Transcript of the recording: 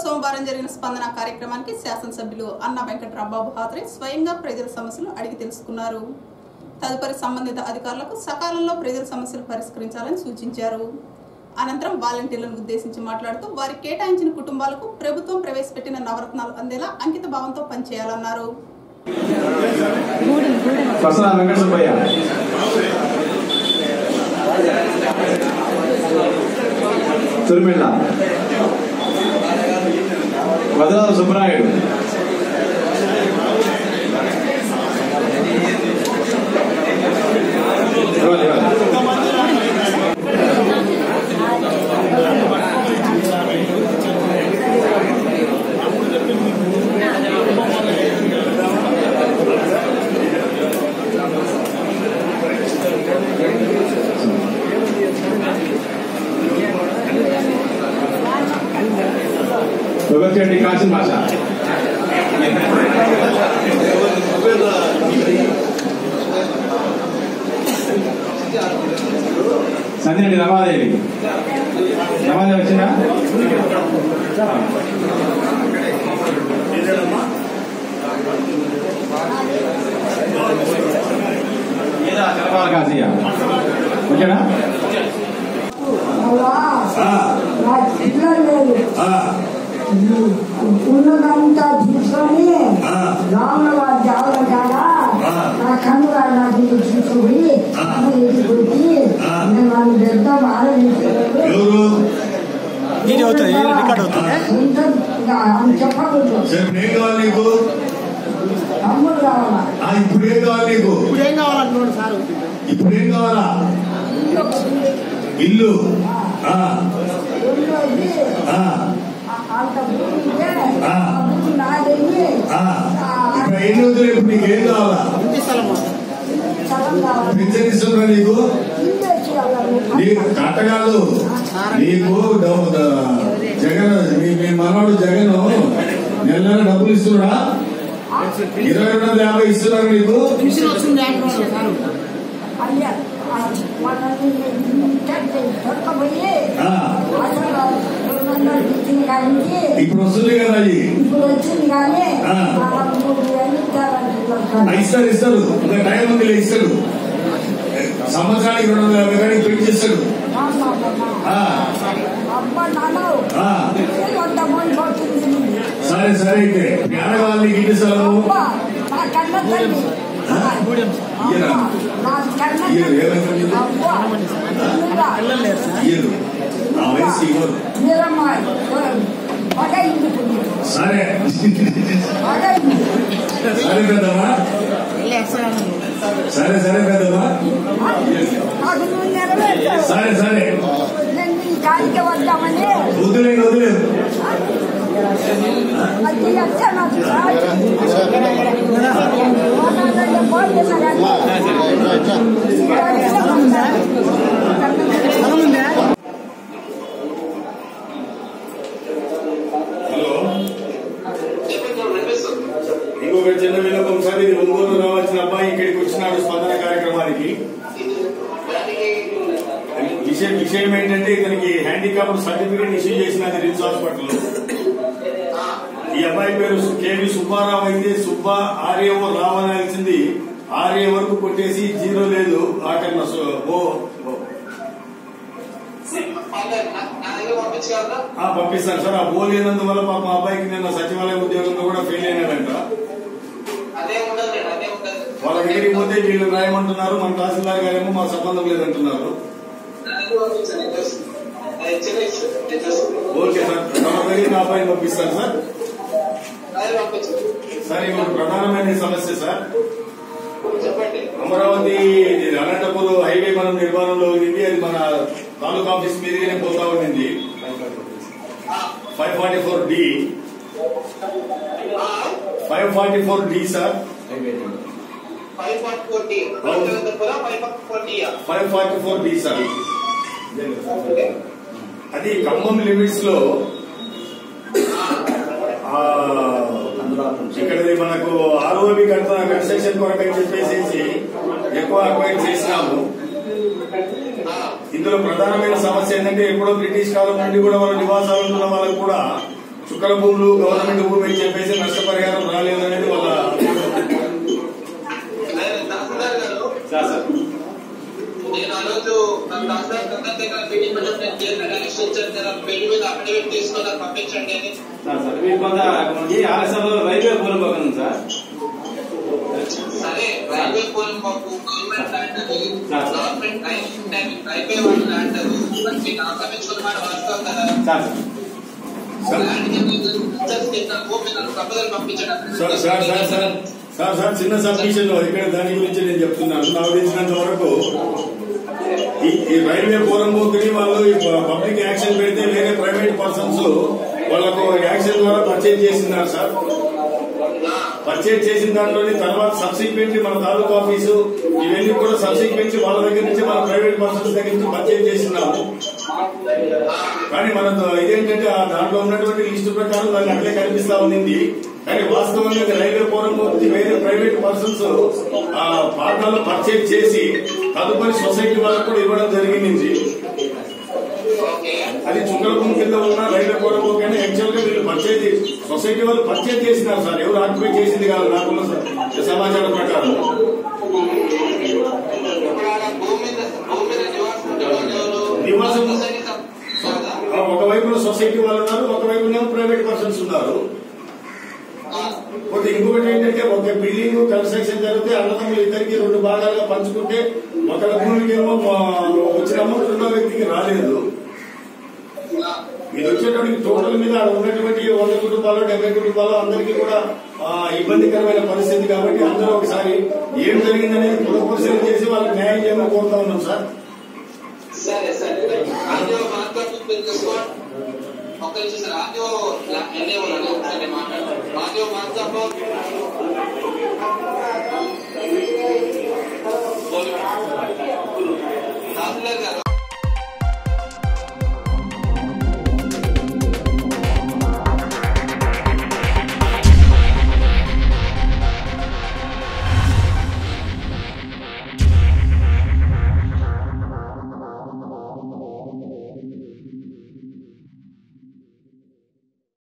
సోమవారం జరిగిన స్పందన కార్యక్రమానికి శాసనసభ్యులు అన్న వెంకట్రాంబాబు హాజరై స్వయంగా ప్రజల సమస్యలు అడిగి తెలుసుకున్నారు తదుపరి సంబంధిత అధికారులకు సకాలంలో ప్రజల సమస్యలు పరిష్కరించాలని సూచించారు అనంతరం వాలంటీర్లను ఉద్దేశించి మాట్లాడుతూ వారి కేటాయించిన కుటుంబాలకు ప్రభుత్వం ప్రవేశపెట్టిన నవరత్నాలు అందేలా అంకిత భావంతో పనిచేయాలన్నారు పసరా వెంకట సుబ్బయ్య తురిమిళ్ళ వదలాల సుబ్బరాయుడు ఇవ్వాలి, ఇవ్వాలి. దుర్గచెట్టి కాసిన భాష సంధ్యరెడ్డి రమాదేవి రమాదేవి వచ్చిందా ఏదా తెలపాల కాసియ వచ్చాడా నా పిల్లలు లేదు ఉన్నదంతా తీసుకొని రాముల వారి జావల కాడ నా కన్ను గారు నాకు ఇది తీసుకుని ఇది కొట్టి నేను వాళ్ళు పెద్ద ఆలోచించారు ఎవరు వీడియో అవుతుంది రికార్డ్ అవుతుంది చెప్పకూడదు చెప్పు ఏం కావాలి నీకు తమ్ముడు కావాలా ఆ, ఇప్పుడు ఏం కావాలి నీకు ఇప్పుడు ఏం కావాలంటున్నాడు సార్ ఇప్పుడు ఏం కావాలా ఇల్లు ఆ, రెండోది ఆ, అంత భూమి ఉంటే, ఆ. ఆ భూమి నాదేమి ఆ. ఇప్పుడు ఎన్ని వద్దులు ఇప్పుడు నీకు ఏం కావాలా ఇంటి స్థలము స్థలం కావాలి పింఛన్ ఇస్తున్నా నీకు ఇల్లు వచ్చి నీకు కట్ట కాదు నీకు డబ్బు- ద- జగన్ మీ మీ మనవాడు జగన్ నెల నెల డబ్బులు ఇస్తున్నా ఇరవై రెండు వందల యాభై ఇస్తున్నారు నీకు మిషన్ వచ్చింది అంటున్నాడు సార్ అయ్యా మనల్ని దొరకపోయి ఆ, అసలు రెండు వందలు ఇచ్చింది కానీ ఇప్పుడు వస్తుంది కదా అది ఇప్పుడు వచ్చింది కానీ ఆ. ఆ మూడు వేలు ఇస్తారంటే ఆ, దొరకదు. ఇస్తారు ఇస్తారు ఇంకా టైం ఉంది ఇస్తాడు సంవత్సరానికి రెండు వందల యాభై కానీ పెంచిస్తాడు మా, మా, మా, మా. ఆ, అబ్బా నాన్న ఆ, కొంత మంది పోతుంది సరే సరే అయితే పేదవాళ్ళని ఇంటి స్థలము అబ్బా నా కన్న తల్లి ఆ? ఇయ్యరా? అబ్బా, నా కన్న ఇయ్యరు, తల్లి ఏమైంది నీకు? అబ్బా నిజంగా. పిల్లలు లేరు సార్ ఇయ్యరు. ఆ వయసు ఇవ్వరు మీరమ్మా పగ ఇంటికి సరే పగ ఇంటికి సరే పెద్దమ్మా సరే సరే పెద్దమ్మా అది నువ్వు నెరవేర్చావు సరే సరే నేను నీ కాడికి వద్దామని వదిలేదు వదిలేదు అది ఎక్కడ నాకు రాదు. మొన్న ఫోన్ చేశాను స్థలం ఉందా హలో ఇంకొక చిన్న విన్నపం సార్ ఇది ఒంగోలు రావాల్సిన అబ్బాయి ఇక్కడికి వచ్చినాడు స్పందన కార్యక్రమానికి విషయం విషయం ఏంటంటే ఇతనికి హ్యాండిక్యాప్ సర్టిఫికేట్ ఇష్యూ చేసినది రిమ్స్ హాస్పిటల్ ఈ అబ్బాయి పేరు కేవి సుబ్బారావు అయితే సుబ్బా ఆర్ఏఓ రావాల్సింది ఆర్ఏ వరకు కొట్టేసి జీరో లేదు ఆఖరిన సు- ఓ ఓ. ఆ, పంపిస్తాను సార్ ఆ ఓ లేనందువల్ల పాప మా అబ్బాయికి నిన్న సచివాలయ ఉద్యోగంలో కూడా ఫెయిల్ అయినాడంట వాళ్ళ దగ్గరికి పోతే వీళ్ళు రాయమంటున్నారు మన తహసీల్దార్ గారేమో మా సంబంధం లేదంటున్నారు ఓకే సార్ తమ దగ్గరికి ఆ అబ్బాయిని పంపిస్తాను సార్ సార్ ఇప్పుడు ప్రధానమైన సమస్య సార్ చెప్పండి అమరావతి ఇది అనంతపూర్ హైవే మనం నిర్మాణంలో ఉంది అది మన తాలూకా ఆఫీస్ మీదుగానే పోతా ఉండింది five forty four D five forty four D sir five forty four D five forty four D five forty four D sir అది ఖమ్మం లిమిట్స్ లో ఆ, ఇక్కడది మనకు ఆర్ఓబి కన్స్ట్రక్షన్ కొరకు అని చెప్పేసి ఎక్కువ అక్వైర్ చేసినాము ఇందులో ప్రధానమైన సమస్య ఏంటంటే ఎప్పుడో బ్రిటిష్ కాలం నుండి కూడా వాళ్ళ నివాసాలు ఉన్న వాళ్ళకు కూడా చుక్కల భూములు గవర్నమెంట్ భూమి అని చెప్పేసి నష్టపరిహారం రాలేదనేది వాళ్ళ తహసీల్దార్ గారు సార్ సార్ నేను ఆ రోజు నా తహసీల్దార్ అందరి దగ్గర మీటింగ్ పెట్టినప్పుడు నేను చేసిన కనెక్షన్ ఇచ్చాను కదా పెళ్లి మీద అఫిడవిట్ తీసుకొని నాకు పంపించండి అని సార్ సార్ మీరు కొంత మనకి ఆలస్యంలో రైల్వే పూలం పక్కన ఉంది సార్ సరే రైల్వే పోలింగ్ మాకు గవర్నమెంట్ ల్యాండ్ అది సార్. గవర్నమెంట్ రైల్వే రైల్వే వాళ్ళు ల్యాండ్ అది మరి మీకు ఆక్రమించుకున్న మాట వాస్తవం కదా సార్ సార్ ల్యాండ్ కి మీకు రిజల్ట్స్ కింద భూమి నాకు ప్రపోజల్ పంపించండి sir sir sir sir sir sir చిన్న సబ్మిషన్ ఇక్కడ దాని గురించి నేను చెప్తున్నాను నాకు తెలిసినంత వరకు ఈ ఈ రైల్వే ఫోరం పోతుని వాళ్ళు ఈ పబ్లిక్ యాక్షన్ పెడితే వేరే ప్రైవేట్ పర్సన్స్ వాళ్ళకు యాక్షన్ ద్వారా పర్చేజ్ చేసినారు సార్ పర్చేజ్ చేసిన దాంట్లోని తర్వాత సబ్సిక్వెంట్లీ మన తాలూకా ఆఫీసు ఇవన్నీ కూడా సబ్సిక్వెంట్లీ వాళ్ళ దగ్గర నుంచి మన ప్రైవేట్ పర్సన్స్ దగ్గర నుంచి పర్చేజ్ చేసినాము కానీ మన ఇదేంటంటే ఆ దాంట్లో ఉన్నటువంటి లిస్టు ప్రకారం దాన్ని అట్లే కనిపిస్తా ఉంది కానీ వాస్తవంగా ఇది రైల్వే ఫోరం వచ్చి వేరే ప్రైవేట్ పర్సన్స్ ఆ పాఠాలు పర్చేజ్ చేసి తదుపరి సొసైటీ వాళ్ళకు కూడా ఇవ్వడం జరిగింది ఓకే అది చుక్కలపూం కింద ఉన్న రైల్వే ఫోరం కానీ యాక్చువల్ గా వీళ్ళు పర్చేజ్ సొసైటీ వాళ్ళు పర్చేజ్ చేసినారు సార్ ఎవరు ఆక్యుపై చేసింది కాదు నాకున్న స- సమాచారం ప్రకారం ఇప్పుడు ఆడ భూమి మీద భూమి మీద నివాసం ఉండేవాళ్ళు ఎవరు? నివాసం- సొసైటీ సబ్- కాదా? ఆ ఒకవైపున సొసైటీ వాళ్ళు ఉన్నారు ఒకవైపున ప్రైవేట్ పర్సన్స్ ఉన్నారు ఆ, ఒకటి ఇంకొకటి ఏంటంటే ఒక బిల్డింగ్ కన్స్ట్రక్షన్ జరిగితే అన్నదమ్ములు ఇద్దరికి రెండు భాగాలుగా పంచుకుంటే ఒకళ్ళ భూమికి ఏమో ఆ, వచ్చిన అమౌంట్ రెండో వ్యక్తికి రాలేదు ఆ, ఇది వచ్చేటప్పటికి టోటల్ మీద ఆడ ఉన్నటువంటి వంద కుటుంబాలు డెబ్బై కుటుంబాలు అందరికీ కూడా ఆ, ఇబ్బందికరమైన పరిస్థితి కాబట్టి అందరూ ఒకసారి ఏం జరిగిందనేది పునఃపరిశీలన చేసి వాళ్ళకి న్యాయం చేయమని కోరుతా ఉన్నాం సార్ సరే సరే ఆడియో మాట్లాడుతుంది తీసుకోండి ఒక్క నిమిషం సార్ ఆడియో ఎన్ఏ ఉన్నాడు సరే మాట్లాడండి ఆడియో మాట్లాడో తహసీల్దార్ గారు